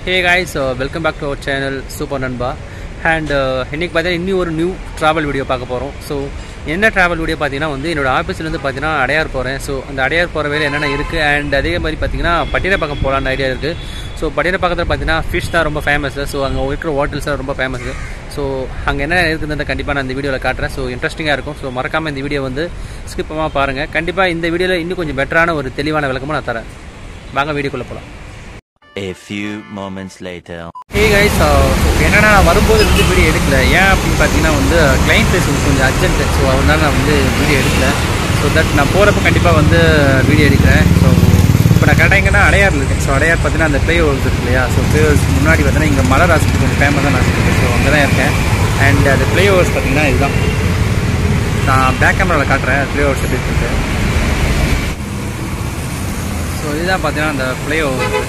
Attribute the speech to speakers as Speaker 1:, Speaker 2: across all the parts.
Speaker 1: Hey guys welcome back to our channel super நண்பா and இன்றைக்கி பார்த்தீங்கன்னா இன்னும் ஒரு நியூ ட்ராவல் வீடியோ பார்க்க போகிறோம் ஸோ என்ன ட்ராவல் வீடியோ பார்த்தீங்கன்னா வந்து என்னோட ஆஃபீஸ்லேருந்து பார்த்தீங்கன்னா அடையார் போகிறேன் ஸோ அந்த அடையார் போகிற வேலை என்னென்ன இருக்குது அண்ட் அதே மாதிரி பார்த்தீங்கன்னா பட்டினப்பாக்கம் போகலான்னு ஐடியா இருக்குது ஸோ பட்டினப்பாக்கத்தில் பார்த்தீங்கன்னா ஃபிஷ் தான் ரொம்ப ஃபேமஸ் ஸோ அங்கே இருக்கிற ஹோட்டல்ஸ் தான் ரொம்ப ஃபேமஸ் ஸோ அங்கே என்ன இருக்குதுன்னு கண்டிப்பாக நான் இந்த வீடியோவில் காட்டுறேன் ஸோ இன்ட்ரெஸ்டிங்காக இருக்கும் ஸோ மறக்காமல் இந்த வீடியோ வந்து ஸ்கிப் பண்ணாமல் பாருங்கள் கண்டிப்பாக இந்த வீடியோவில் இன்னும் கொஞ்சம் பெட்டரான ஒரு தெளிவான விளக்கமும் நான் தரேன் வாங்க வீடியோக்குள்ளே போகலாம்
Speaker 2: A few moments later.
Speaker 1: Hey guys என்னன்னா நான் வரும்போது வந்து வீடியோ எடுக்கல ஏன் அப்படின்னு பார்த்தீங்கன்னா வந்து கிளைண்ட் பேஸ் கொஞ்சம் அர்ஜென்ட் ஸோ அதனால நான் வந்து வீடியோ எடுக்கல ஸோ தட் நான் போகிறப்ப கண்டிப்பாக வந்து வீடியோ எடுக்கிறேன் ஸோ இப்போ நான் கரெக்டாக எங்கன்னா அடையார் இருக்கேன் ஸோ அடையார் பார்த்தீங்கன்னா அந்த ப்ளே ஓவர்ஸ் இருக்கு இல்லையா ஸோ ப்ளே ஓவர்ஸ் முன்னாடி பார்த்தீங்கன்னா இங்கே மலர் ஹாஸ்பிட்டல் கொஞ்சம் ஃபேமஸான ஹாஸ்பிட்டல் ஸோ அங்கே தான் இருக்கேன் அண்ட் அந்த ப்ளே ஓவர்ஸ் பார்த்தீங்கன்னா இதுதான் நான் பேக் கேமராவில் காட்டுறேன் ப்ளே ஓவர்ஸ் எப்படி இருக்கு ஸோ இதுதான் பார்த்தீங்கன்னா அந்த play overs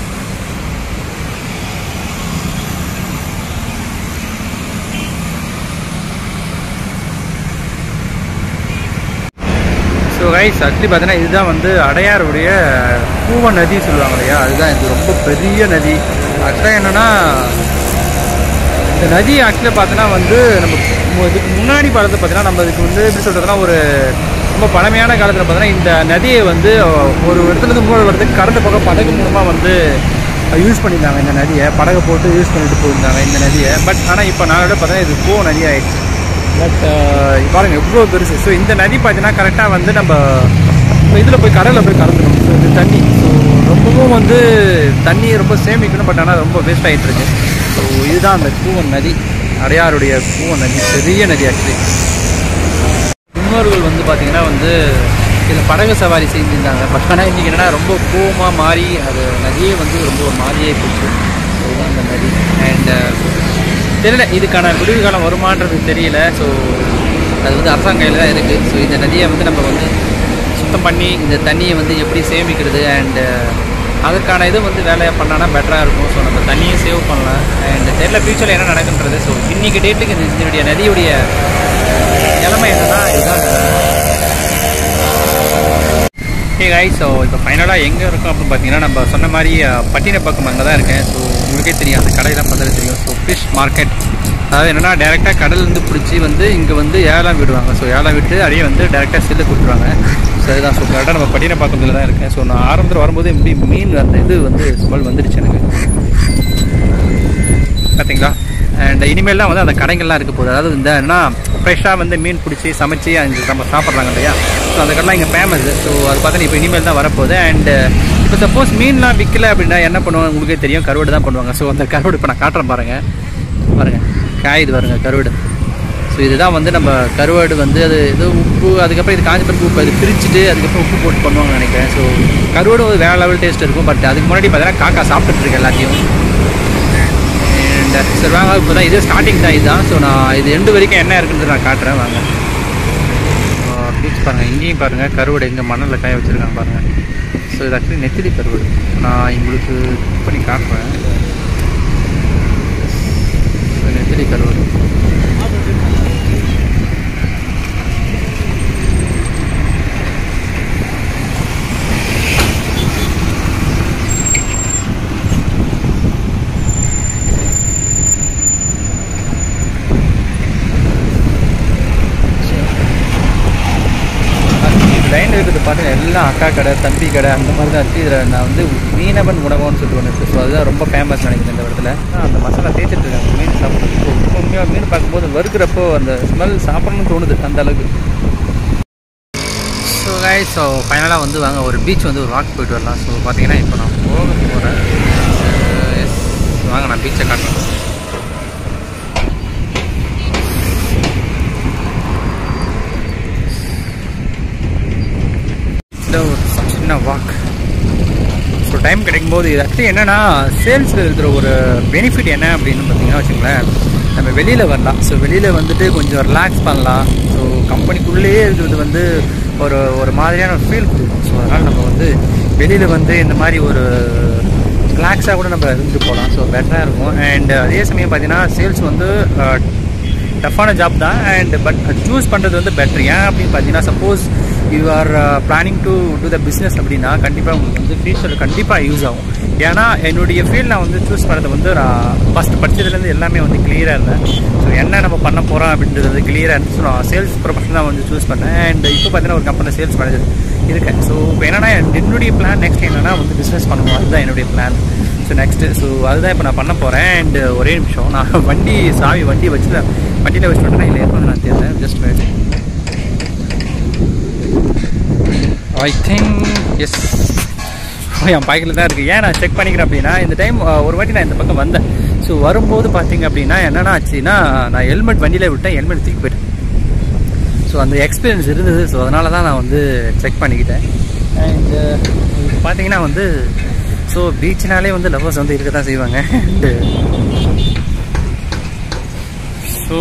Speaker 1: so guys actually பார்த்தீங்கன்னா இதுதான் வந்து அடையாருடைய பூவ நதி சொல்லுவாங்க இல்லையா அதுதான் இது ரொம்ப பெரிய நதி ஆக்சுவலாக என்னென்னா இந்த நதி ஆக்சுவலாக பார்த்தீங்கன்னா வந்து நம்ம மு- இதுக்கு முன்னாடி காலத்தில் பார்த்தீங்கன்னா நம்ம இதுக்கு வந்து எப்படி சொல்கிறதுனா ஒரு ரொம்ப பழமையான காலத்தில் பார்த்தீங்கன்னா இந்த நதியை வந்து ஒரு இடத்துலேருந்து இன்னொரு இடத்துக்கு கடந்த பக்கம் படகு மூலமாக வந்து யூஸ் பண்ணியிருந்தாங்க இந்த நதியை படகை போட்டு யூஸ் பண்ணிட்டு போயிருந்தாங்க இந்த நதியை பட் ஆனால் இப்போ நாளோட பார்த்தீங்கன்னா இது பூ நதி ஆயிடுச்சு பட் பாருங்க எவ்வளோ பெருசு ஸோ இந்த நதி பார்த்தீங்கன்னா கரெக்டாக வந்து நம்ம இதில் போய் கடலில் போய் கலந்துடும் ஸோ இது தண்ணி ஸோ ரொம்பவும் வந்து தண்ணி ரொம்ப சேமிக்கணும் பட் ஆனால் ரொம்ப வேஸ்ட் ஆகிட்டு இருக்கு ஸோ இதுதான் அந்த பூவன் நதி அடையாருடைய பூவன் நதி பெரிய நதி ஆக்சுவலி முன்னோர்கள் வந்து பார்த்தீங்கன்னா வந்து இதில் படகு சவாரி செஞ்சுருந்தாங்க பட் ஆனால் இன்றைக்கி என்னன்னா ரொம்ப பூவமாக மாறி அது நதியே வந்து ரொம்ப ஒரு மாதிரியே போச்சு ஸோ இதுதான் அந்த நதி அண்ட் தெரியல இதுக்கான விடுவி காலம் வருமானது தெரியல ஸோ அது வந்து அரசாங்க கையில் தான் இருக்குது ஸோ இந்த நதியை வந்து நம்ம வந்து சுத்தம் பண்ணி இந்த தண்ணியை வந்து எப்படி சேமிக்கிறது அண்டு அதற்கான இது வந்து வேலையை பண்ணானா பெட்டராக இருக்கும் ஸோ நம்ம தண்ணியை சேவ் பண்ணலாம் அண்ட் தெரியல ஃபியூச்சரில் என்ன நடக்குன்றது ஸோ இன்றைக்கி டேட்டுக்கு இந்த இதனுடைய நதியுடைய நிலைமை என்னன்னா இதுதான் ஹே காய்ஸ் ஸோ இப்போ ஃபைனலாக எங்கே இருக்கோம் அப்படின்னு பார்த்தீங்கன்னா நம்ம சொன்ன மாதிரி அஹ், பட்டினப்பாக்கம் அங்கே தான் இருக்கேன் ஸோ உங்களுக்கே தெரியும் அந்த கடையெல்லாம் பார்த்தாலே தெரியும் ஸோ ஃபிஷ் மார்க்கெட் அதாவது என்னென்னா டேரெக்டாக கடல்லேருந்து பிடிச்சி வந்து இங்கே வந்து ஏலம் விடுவாங்க ஸோ ஏலம் விட்டு அப்படியே வந்து டேரெக்டாக செல்லு கொடுத்துருவாங்க ஸோ இதுதான் ஸோ கரெக்டாக நம்ம பட்டினப்பாக்கத்தில் தான் இருக்கேன் ஸோ நான் ஆரம்பத்தில் வரும்போது எப்படி மீன் அந்த இது வந்து ஸ்மெல் வந்துடுச்சு எனக்கு பார்த்தீங்களா அண்ட் இனிமேல் தான் வந்து அந்த கடைகள்லாம் இருக்க போகுது அதாவது இந்த என்ன ஃப்ரெஷ்ஷாக வந்து மீன் பிடிச்சி சமைச்சு அங்கே நம்ம சாப்பிட்றாங்க இல்லையா ஸோ அந்த கடைலாம் இங்கே ஃபேமஸ் ஸோ அது பார்த்தா இப்போ இனிமேல் தான் வரப்போகுது அண்ட் இப்போ சப்போஸ் மீன்லாம் விற்கல அப்படின்னா என்ன பண்ணுவாங்க உங்களுக்கே தெரியும் கருவாடு தான் பண்ணுவாங்க ஸோ அந்த கருவாடு இப்போ நான் காட்டுறேன் பாருங்கள் பாருங்கள் காயுது பாருங்க கருவாடு ஸோ இதுதான் வந்து நம்ம கருவாடு வந்து அது இது உப்பு அதுக்கப்புறம் இது காஞ்ச பிறகு உப்பு அது பிரிச்சுட்டு அதுக்கப்புறம் உப்பு போட்டு பண்ணுவாங்கன்னு நினைக்கிறேன் ஸோ கருவாடு ஒரு வேற லெவல் டேஸ்ட் இருக்கும் பட் அதுக்கு முன்னாடி பார்த்தீங்கன்னா காக்கா சாப்பிட்டுட்டு இருக்கு எல்லாத்தையும் அண்ட் சரி வாங்க இப்போ தான் இது ஸ்டார்டிங் தான் இதுதான் ஸோ நான் இது ரெண்டு வரைக்கும் என்ன இருக்குன்றது நான் காட்டுறேன் வாங்க பீச் பாருங்கள் இங்கேயும் பாருங்கள் கருவாடு எங்கே மணலில் காய வச்சுருக்காங்க பாருங்கள் ஸோ இது ஆக்சுவலி நெத்திலி கருவாடு நான் உங்களுக்கு குக் பண்ணி காட்டுறேன் ஸோ நெத்திலி கருவாடு லைன் இருக்குது பாருங்க எல்லாம் அக்கா கடை தம்பி கடை அந்த மாதிரி தான் இருக்குது இதில் நான் வந்து மீனவன் உணவகம்னு சொல்லிட்டு ஒன்று இருக்குது ஸோ அதுதான் ரொம்ப ஃபேமஸ் நினைக்கிறேன் இந்த இடத்துல அந்த மசாலா தேய்ச்சிட்டு இருக்காங்க மீன் சாப்பிட்றது ஸோ உண்மையாக மீன் பார்க்கும்போது வறுக்கிறப்போ அந்த ஸ்மெல் சாப்பிடணும்னு தோணுது அந்த அளவுக்கு ஸோ guys ஸோ ஃபைனலாக வந்து வாங்க ஒரு பீச் வந்து ஒரு வாக் போயிட்டு வரலாம் ஸோ பார்த்தீங்கன்னா இப்போ நான் போக போகிறேன் எஸ் வாங்க நான் பீச்சை காட்டுறேன் இந்த ஒரு சின்ன வாக் ஸோ டைம் கிடைக்கும்போது இது ஆக்சுவலி என்னென்னா சேல்ஸில் இருக்கிற ஒரு பெனிஃபிட் என்ன அப்படின்னு பார்த்தீங்கன்னா வச்சுங்களேன் நம்ம வெளியில் வரலாம் ஸோ வெளியில் வந்துட்டு கொஞ்சம் ரிலாக்ஸ் பண்ணலாம் ஸோ கம்பெனிக்குள்ளேயே இருக்கிறது வந்து ஒரு ஒரு மாதிரியான ஃபீல் கொடுக்கும் ஸோ அதனால் நம்ம வந்து வெளியில் வந்து இந்த மாதிரி ஒரு ரிலாக்ஸாக கூட நம்ம இருந்து போகலாம் ஸோ பெட்டராக இருக்கும் அண்ட் அதே சமயம் பார்த்தீங்கன்னா சேல்ஸ் வந்து டஃப்பான ஜாப் தான் அண்ட் பட் சூஸ் பண்ணுறது வந்து பெட்டர் ஏன் அப்படின்னு பார்த்தீங்கன்னா suppose you are planning to do the business அப்படின்னா கண்டிப்பாக உங்களுக்கு வந்து ஃபியூச்சரில் கண்டிப்பாக யூஸ் ஆகும் ஏன்னா என்னுடைய ஃபீல்ட் நான் வந்து சூஸ் பண்ணது வந்து நான் ஃபஸ்ட் படிச்சதுலேருந்து எல்லாமே வந்து கிளியராக இருந்தேன் ஸோ என்ன நம்ம பண்ண போகிறோம் அப்படின்றது கிளியராக இருந்துச்சு நான் சேல்ஸ் ப்ரொஃபஷன் தான் வந்து சூஸ் பண்ணேன் அண்ட் இப்போ பார்த்தீங்கன்னா ஒரு கம்பெனி சேல்ஸ் மேனேஜர் இருக்கேன் ஸோ இப்போ என்னன்னா என்னுடைய பிளான் நெக்ஸ்ட் என்னன்னா வந்து பிஸ்னஸ் பண்ணணும் அதுதான் என்னுடைய பிளான் ஸோ நெக்ஸ்ட்டு ஸோ அதுதான் இப்போ நான் பண்ண போகிறேன் அண்ட் ஒரே நிமிஷம் நான் வண்டி சாவி வண்டி வச்சுல வண்டியில் வச்சுட்டு வந்துட்டேன் இல்லை எப்போ நான் தெரியல just wait I think it's என் பாக்கெட்டில் தான் இருக்குது ஏன் நான் செக் பண்ணிக்கிறேன் அப்படின்னா இந்த டைம் ஒரு வாட்டி நான் இந்த பக்கம் வந்தேன் ஸோ வரும்போது பார்த்தீங்க அப்படின்னா என்னென்ன ஆச்சுன்னா நான் ஹெல்மெட் வண்டியில் விட்டேன் ஹெல்மெட் தூக்கி போயிட்டேன் ஸோ அந்த எக்ஸ்பீரியன்ஸ் இருந்தது ஸோ அதனால தான் நான் வந்து செக் பண்ணிக்கிட்டேன் அண்ட் பார்த்தீங்கன்னா வந்து ஸோ பீச்னாலே வந்து லவ்வர்ஸ் வந்து இருக்க தான் செய்வாங்க அண்டு ஸோ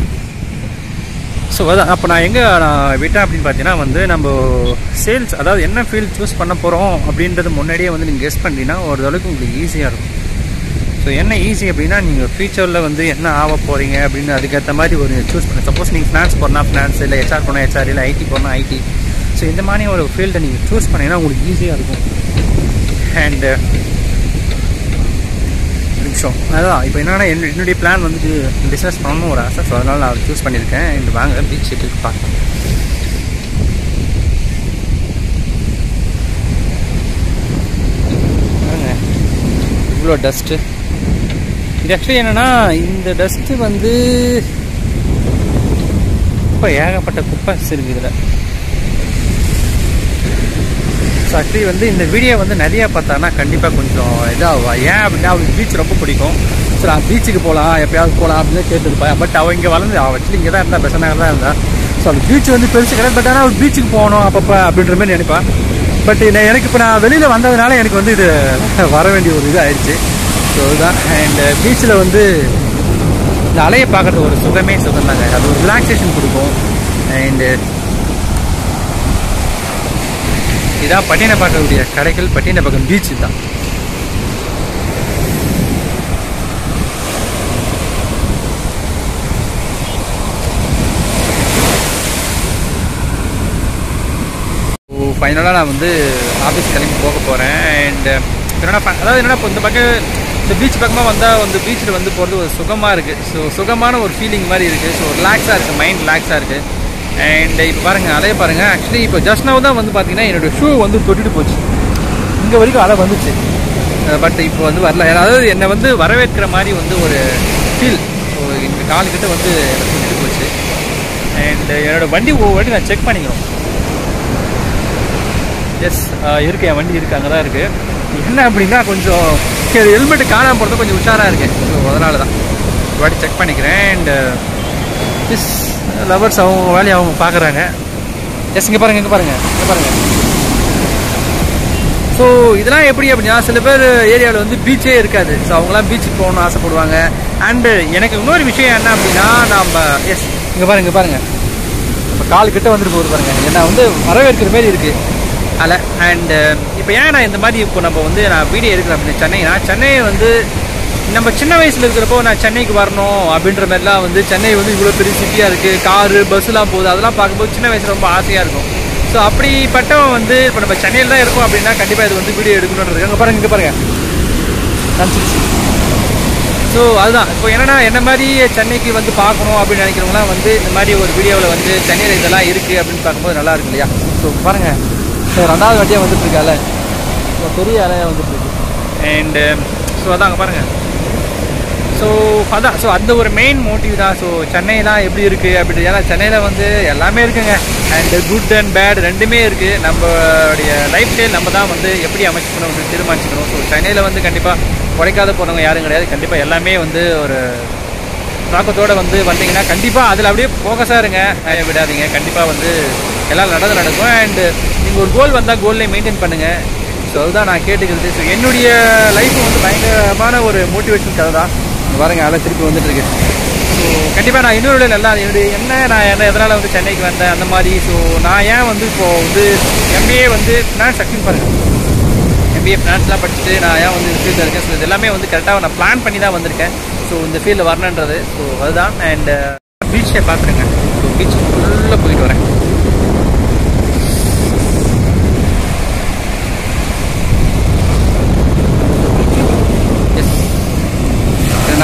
Speaker 1: ஸோ அதான் அப்போ நான் எங்கே நான் விட்டேன் அப்படின்னு பார்த்தீங்கன்னா வந்து நம்ம சேல்ஸ் அதாவது என்ன ஃபீல்ட் சூஸ் பண்ண போகிறோம் அப்படின்றது முன்னாடியே வந்து நீங்கள் கெஸ் பண்ணிட்டீங்கன்னா ஒரு அளவுக்கு உங்களுக்கு ஈஸியாக இருக்கும் ஸோ என்ன ஈஸி அப்படின்னா நீங்கள் ஃபியூச்சரில் வந்து என்ன ஆக போகிறீங்க அப்படின்னு அதுக்கேற்ற மாதிரி ஒரு சூஸ் பண்ண சப்போஸ் நீங்கள் ஃபினான்ஸ் போனால் ஃபினான்ஸ் இல்லை ஹெச்ஆர் போனால் ஹெச்ஆர் இல்லை ஐடி போனால் ஐடி ஸோ இந்த மாதிரி ஒரு ஃபீல்டை நீங்கள் சூஸ் பண்ணீங்கன்னா உங்களுக்கு ஈஸியாக இருக்கும் அண்டு நிமிஷம் அதான் இப்போ என்னன்னா என்ன என்னுடைய பிளான் வந்துட்டு பிஸ்னஸ் பண்ணணும் ஒரு ஆசை ஸோ அதனால் நான் சூஸ் பண்ணியிருக்கேன் இந்த வாங்க பீச் இருக்கு பார்க்கலாம் பாருங்க இவ்வளோ டஸ்ட்டு இது ஆக்சுவலி என்னென்னா இந்த டஸ்ட்டு வந்து இப்போ ஏகப்பட்ட குப்பை இருக்குது இதில் ஸோ ஆக்சுவலி வந்து இந்த வீடியோ வந்து நிறையா பார்த்தானா கண்டிப்பாக கொஞ்சம் இதாகும் ஏன் அப்படின்னா அவளுக்கு பீச் ரொம்ப பிடிக்கும் ஸோ நான் பீச்சுக்கு போகலாம் எப்பயாவது போகலாம் அப்படின்னு கேட்டுருப்பேன் பட் அவள் இங்கே வளர்ந்து அவள் ஆக்சுவலி இங்கே தான் இருந்தா பெச நகர் தான் இருந்தா ஸோ அவள் பீச் வந்து பெருசு கிடையாது பட் ஆனால் அவள் பீச்சுக்கு போகணும் அப்பப்போ அப்படின்ற மாதிரி நினைப்பான் பட் எனக்கு இப்போ நான் வெளியில் வந்ததுனால எனக்கு வந்து இது வர வேண்டிய ஒரு இது ஆயிடுச்சு ஸோ இதுதான் அண்ட் பீச்சில் வந்து இந்த அலையை பார்க்குறது ஒரு சுகமே சுகம் தாங்க அது ஒரு ரிலாக்ஸேஷன் கொடுக்கும் அண்டு இதான் பட்டினப்பாக்கக்கூடிய கடைகள் பட்டினப்பாக்கம் பீச் தான் ஃபைனலாக நான் வந்து ஆஃபீஸ் கிளம்பி போக போகிறேன் அண்ட் என்னென்னா அதாவது என்னென்னா இப்போ இந்த பக்கம் இந்த பீச் பக்கமாக வந்தால் வந்து பீச்சில் வந்து போகிறது ஒரு சுகமாக இருக்குது ஸோ சுகமான ஒரு ஃபீலிங் மாதிரி இருக்குது ஸோ ரிலாக்ஸாக இருக்குது மைண்ட் ரிலாக்ஸாக இருக்குது அண்ட் இப்போ பாருங்கள் அலைய பாருங்கள் ஆக்சுவலி இப்போ ஜஸ்ட் நவ் தான் வந்து பார்த்தீங்கன்னா என்னோடய ஷூ வந்து தொட்டுட்டு போச்சு இங்கே வரைக்கும் அலை வந்துச்சு பட் இப்போ வந்து வரல அதாவது என்னை வந்து வரவேற்கிற மாதிரி வந்து ஒரு ஃபீல் ஸோ இந்த காலுக்கிட்ட வந்து என்னை தொட்டுட்டு போச்சு அண்ட் என்னோடய வண்டி ஒவ்வொரு வாட்டி நான் செக் பண்ணிக்கிறோம் எஸ் இருக்கு என் வண்டி இருக்கு அங்கே தான் இருக்குது என்ன அப்படின்னா கொஞ்சம் ஹெல்மெட் காணாமல் போகிறது கொஞ்சம் உஷாராக இருக்கேன் ஸோ அதனால தான் ஒரு வாட்டி செக் பண்ணிக்கிறேன் அண்ட் திஸ் லவர்ஸ் அவங்க வேலையை அவங்க பார்க்குறாங்க எஸ் இங்கே பாருங்கள் இங்கே பாருங்கள் இங்கே பாருங்கள் ஸோ இதெல்லாம் எப்படி அப்படின்னா சில பேர் ஏரியாவில் வந்து பீச்சே இருக்காது ஸோ அவங்களாம் பீச்சுக்கு போகணும்னு ஆசைப்படுவாங்க அண்டு எனக்கு இன்னொரு விஷயம் என்ன அப்படின்னா நம்ம எஸ் இங்கே பாருங்க இங்கே பாருங்கள் இப்போ கால் கிட்ட வந்துட்டு போகுது பாருங்கள் என்ன வந்து வரவேற்கிற மாதிரி இருக்குது அதில் அண்டு இப்போ ஏன் நான் இந்த மாதிரி இப்போ நம்ம வந்து நான் வீடியோ எடுக்கிறேன் அப்படின்னு சென்னைனா சென்னை வந்து நம்ம சின்ன வயசில் இருக்கிறப்போ நான் சென்னைக்கு வரணும் அப்படின்ற மாதிரிலாம் வந்து சென்னை வந்து இவ்வளோ பெரிய சிட்டியாக இருக்குது காரு பஸ்ஸுலாம் போகுது அதெல்லாம் பார்க்கும்போது சின்ன வயசில் ரொம்ப ஆசையாக இருக்கும் ஸோ அப்படிப்பட்டவன் வந்து இப்போ நம்ம சென்னையில் தான் இருக்கோம் அப்படின்னா கண்டிப்பாக இது வந்து வீடியோ எடுக்கணுன்றது அங்கே பாருங்க இங்கே பாருங்க நினச்சிருச்சு ஸோ அதுதான் இப்போ என்னன்னா என்ன மாதிரி சென்னைக்கு வந்து பார்க்கணும் அப்படின்னு நினைக்கிறவங்களாம் வந்து இந்த மாதிரி ஒரு வீடியோவில் வந்து சென்னையில் இதெல்லாம் இருக்குது அப்படின்னு பார்க்கும்போது நல்லா இருக்கு இல்லையா ஸோ பாருங்கள் ஸோ ரெண்டாவது வாட்டியாக வந்துட்டு இருக்கால ஸோ பெரிய அலையாக வந்துட்டு இருக்கு அண்டு ஸோ அதான் அங்கே பாருங்கள் ஸோ அதான் ஸோ அந்த ஒரு மெயின் மோட்டிவ் தான் ஸோ சென்னைலாம் எப்படி இருக்குது அப்படி ஏன்னா சென்னையில் வந்து எல்லாமே இருக்குங்க அண்ட் குட் அண்ட் பேட் ரெண்டுமே இருக்குது நம்மளுடைய லைஃப் ஸ்டைல் நம்ம தான் வந்து எப்படி அமைச்சுக்கணும் அப்படின்னு தீர்மானிச்சுக்கணும் ஸோ சென்னையில் வந்து கண்டிப்பாக உடைக்காத போனவங்க யாரும் கிடையாது கண்டிப்பாக எல்லாமே வந்து ஒரு தாக்கத்தோடு வந்து வந்தீங்கன்னா கண்டிப்பாக அதில் அப்படியே ஃபோக்கஸாக இருங்க அஹ் விடாதீங்க கண்டிப்பாக வந்து எல்லாம் நடந்து நடக்கும் அண்டு நீங்கள் ஒரு கோல் வந்தால் கோல்லே மெயின்டைன் பண்ணுங்கள் ஸோ அதுதான் நான் கேட்டுக்கிறது ஸோ என்னுடைய லைஃப் வந்து பயங்கரமான ஒரு மோட்டிவேஷன் கதை தான் இங்க பாருங்க அலை திருப்பி வந்துட்டு இருக்கு ஸோ கண்டிப்பாக நான் இன்னொரு நல்லா என்னுடைய என்ன நான் என்ன எதனால் வந்து சென்னைக்கு வந்தேன் அந்த மாதிரி ஸோ நான் ஏன் வந்து இப்போது வந்து எம்பிஏ வந்து ஃபினான்ஸ் அக்ஷன் பாருங்கள் எம்பிஏ ஃபினான்ஸ்லாம் படிச்சுட்டு நான் ஏன் வந்து இந்த ஃபீல்டில் இருக்கேன் ஸோ இது எல்லாமே வந்து கரெக்டாக நான் பிளான் பண்ணி தான் வந்திருக்கேன் ஸோ இந்த ஃபீல்டில் வரணுன்றது ஸோ அதுதான் அண்ட் பீச்சை பார்த்துருங்க ஸோ பீச் ஃபுல்லாக போயிட்டு வரேன்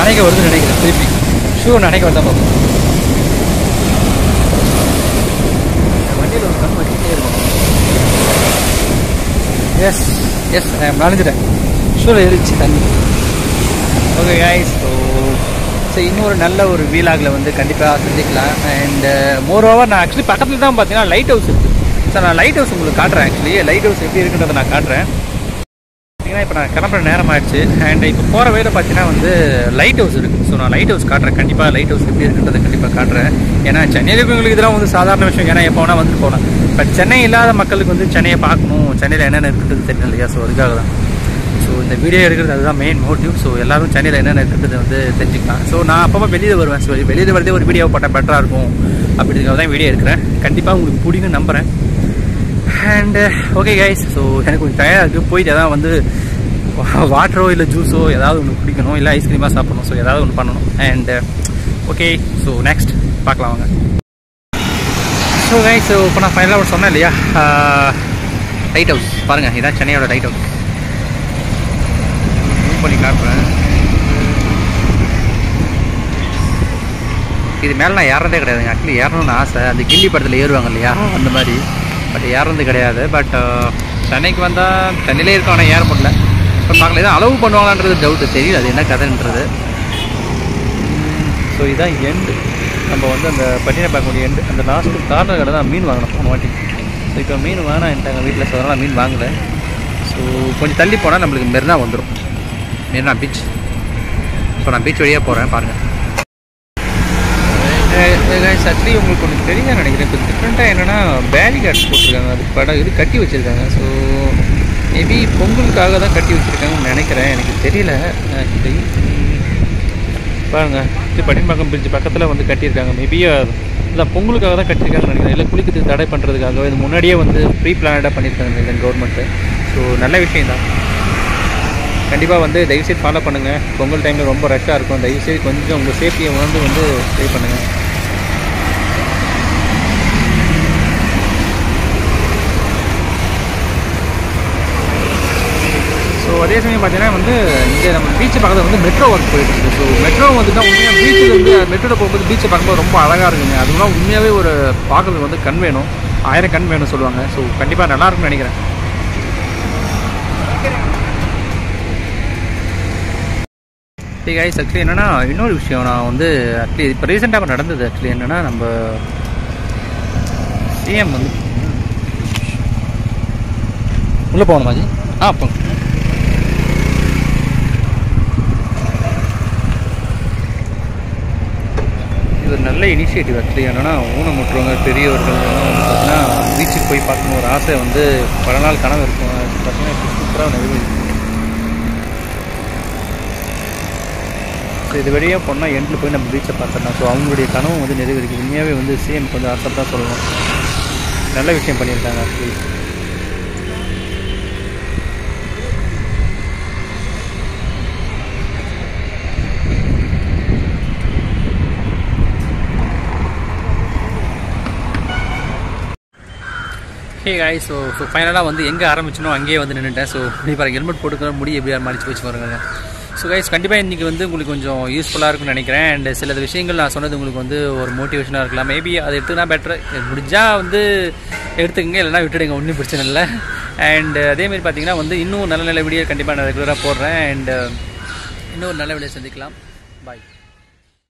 Speaker 1: நனைக்க வருதுன்னு நினைக்கிறேன் திருப்பி ஷூ நனைக்க வருதா பார்ப்போம் வண்டியில் ஒரு கண் வச்சுட்டே இருக்கும் எஸ் எஸ் நனைஞ்சிட்டேன் ஷூவில் ஏறிச்சு தண்ணி ஓகே guys ஸோ ஸோ இன்னொரு நல்ல ஒரு வீலாகில் வந்து கண்டிப்பாக சந்திக்கலாம் அண்ட் மோர் ஓவர் நான் ஆக்சுவலி பக்கத்தில் தான் பார்த்தீங்கன்னா லைட் ஹவுஸ் இருக்குது ஸோ நான் லைட் ஹவுஸ் உங்களுக்கு காட்டுறேன் ஆக்சுவலி லைட் ஹவுஸ் எப்படி இருக்குன்றதை நான் காட்டுறேன் பார்த்தீங்கன்னா இப்போ நான் கிளம்புற நேரம் ஆயிடுச்சு அண்ட் இப்போ போகிற வழியில் பார்த்தீங்கன்னா வந்து லைட் ஹவுஸ் இருக்குது ஸோ நான் லைட் ஹவுஸ் காட்டுறேன் கண்டிப்பாக லைட் ஹவுஸ் எப்படி இருக்குன்றதை கண்டிப்பாக காட்டுறேன் ஏன்னா சென்னையில் இருக்கவங்களுக்கு இதெல்லாம் வந்து சாதாரண விஷயம் ஏன்னா எப்போ வேணால் வந்து போகலாம் பட் சென்னை இல்லாத மக்களுக்கு வந்து சென்னையை பார்க்கணும் சென்னையில் என்னென்ன இருக்குன்றது தெரியல இல்லையா ஸோ அதுக்காக தான் ஸோ இந்த வீடியோ எடுக்கிறது அதுதான் மெயின் மோட்டிவ் ஸோ எல்லாரும் சென்னையில் என்னென்ன இருக்குன்றது வந்து தெரிஞ்சுக்கலாம் ஸோ நான் அப்பப்போ வெளியில் வருவேன் ஸோ வெளியில் வரதே ஒரு வீடியோ போட்டால் பெட்டராக இருக்கும் அப்படிங்கிறத தான் வீடியோ எடுக்கிறேன் கண்டிப்பாக உங்களுக்கு பிடிக்கும்னு நம்புகிறேன் அண்டு ஓகே கைஸ் ஸோ எனக்கு கொஞ்சம் டயர்டாக இருக்குது போயிட்டு எதாவது வந்து வாட்டரோ இல்லை ஜூஸோ ஏதாவது ஒன்று குடிக்கணும் இல்லை ஐஸ்கிரீமாக சாப்பிடணும் ஸோ ஏதாவது ஒன்று பண்ணணும் அண்ட் ஓகே ஸோ நெக்ஸ்ட் பார்க்கலாம் வாங்க ஸோ கைஸ் ஸோ இப்போ நான் ஃபைனலாக ஒரு சொன்னேன் இல்லையா லைட் ஹவுஸ் பாருங்கள் இதான் சென்னையோட லைட் ஹவுஸ் மூவ் பண்ணி காட்டுறேன் இது மேலே நான் ஏறதே கிடையாதுங்க ஆக்சுவலி ஏறணும்னு ஆசை அந்த கில்லி படத்தில் ஏறுவாங்க இல்லையா அந்த மாதிரி பட் ஏறது கிடையாது பட் சென்னைக்கு வந்தால் சென்னையிலே இருக்கும் ஆனால் ஏற முடியல பட் பார்க்கல எதாவது அளவு பண்ணுவாங்களான்றது டவுட்டு தெரியல அது என்ன கதைன்றது ஸோ இதான் எண்டு நம்ம வந்து அந்த பட்டினை பார்க்கக்கூடிய எண்டு அந்த லாஸ்ட்டு கார்னர் கடை தான் மீன் வாங்கணும் போன வாட்டி ஸோ இப்போ மீன் வேணாம் என்கிட்ட வீட்டில் ஸோ அதனால் மீன் வாங்கலை ஸோ கொஞ்சம் தள்ளி போனால் நம்மளுக்கு மெரினா வந்துடும் மெரினா பீச் ஸோ நான் பீச் வழியாக போகிறேன் பாருங்கள் ஆக்சுவலி உங்களுக்கு ஒன்று தெரியுங்க நினைக்கிறேன் இப்போ டிஃப்ரெண்ட்டாக என்னென்னா பேரிகார்ட்ஸ் போட்டிருக்காங்க அது படம் இது கட்டி வச்சுருக்காங்க ஸோ மேபி பொங்கலுக்காக தான் கட்டி வச்சுருக்காங்கன்னு நினைக்கிறேன் எனக்கு தெரியல ஆக்சுவலி பாருங்க இது படிம்பாக்கம் பிரிட்ஜ் பக்கத்தில் வந்து கட்டியிருக்காங்க மேபி இல்லை பொங்கலுக்காக தான் கட்டியிருக்காங்கன்னு நினைக்கிறேன் இல்லை குளிக்கிறதுக்கு தடை பண்ணுறதுக்காக இது முன்னாடியே வந்து ப்ரீ பிளானடாக பண்ணியிருக்காங்க நினைக்கிறேன் கவர்மெண்ட்டு ஸோ நல்ல விஷயம் தான் கண்டிப்பாக வந்து தயவுசெய்து ஃபாலோ பண்ணுங்கள் பொங்கல் டைமில் ரொம்ப ரஷ்ஷாக இருக்கும் தயவுசெய்து கொஞ்சம் உங்கள் சேஃப்டியை உணர்ந்து வந்து ட்ரை பண்ணுங்கள் ஸோ அதே சமயம் பார்த்தீங்கன்னா வந்து இங்கே நம்ம பீச்சு பக்கத்தில் வந்து மெட்ரோ ஒர்க் போயிட்டு இருக்கு ஸோ மெட்ரோ வந்துட்டு உண்மையாக பீச்சில் இருந்து மெட்ரோவில் போகும்போது பீச்சை பார்க்கும்போது ரொம்ப அழகாக இருக்குங்க அதுலாம் உண்மையாகவே ஒரு பார்க்குறதுக்கு வந்து கண் வேணும் ஆயிரம் கண் வேணும் சொல்லுவாங்க ஸோ கண்டிப்பாக நல்லா இருக்கும்னு நினைக்கிறேன் ஹே கைஸ் ஆக்சுவலி என்னென்னா இன்னொரு விஷயம் நான் வந்து ஆக்சுவலி இப்போ ரீசெண்டாக நடந்தது ஆக்சுவலி என்னென்னா நம்ம சிஎம் வந்து உள்ளே போகணும் மாஜி ஆ போங்க இது ஒரு நல்ல இனிஷியேட்டிவ் ஆக்சுவலி என்னென்னா ஊனமுற்றவங்க பெரியவர்கள் எல்லாம் வந்து பார்த்தீங்கன்னா பீச்சுக்கு போய் பார்க்கணும் ஒரு ஆசை வந்து பல நாள் கனவு இருக்கும் அது பார்த்தீங்கன்னா சூப்பராக நிறைவேறிச்சு ஸோ இது வழியாக போனால் எண்டில் போய் நம்ம பீச்சை பார்த்துடலாம் ஸோ அவங்களுடைய கனவு வந்து நிறைவேறிக்கு உண்மையாகவே வந்து சிஎம் கொஞ்சம் ஆசை தான் சொல்லணும் நல்ல விஷயம் பண்ணியிருக்காங்க ஆக்சுவலி ஹே காய் ஸோ ஸோ ஃபைனலாக வந்து எங்கே ஆரம்பிச்சனோ அங்கேயே வந்து நின்றுட்டேன் ஸோ இப்படி பாருங்க ஹெல்மெட் போட்டுக்கிற முடி எப்படியா மடிச்சு வச்சு பாருங்க ஸோ கைஸ் கண்டிப்பாக இன்றைக்கி வந்து உங்களுக்கு கொஞ்சம் யூஸ்ஃபுல்லாக இருக்கும்னு நினைக்கிறேன் அண்ட் சில விஷயங்கள் நான் சொன்னது உங்களுக்கு வந்து ஒரு மோட்டிவேஷனாக இருக்கலாம் மேபி அதை எடுத்துனா பெட்டர் முடிஞ்சால் வந்து எடுத்துக்கங்க இல்லைனா விட்டுடுங்க ஒன்றும் பிரச்சனை இல்லை அண்ட் அதேமாரி பார்த்தீங்கன்னா வந்து இன்னும் நல்ல நல்ல வீடியோ கண்டிப்பாக நான் ரெகுலராக போடுறேன் அண்ட் இன்னும் ஒரு நல்ல வீடியோ சந்திக்கலாம் பாய்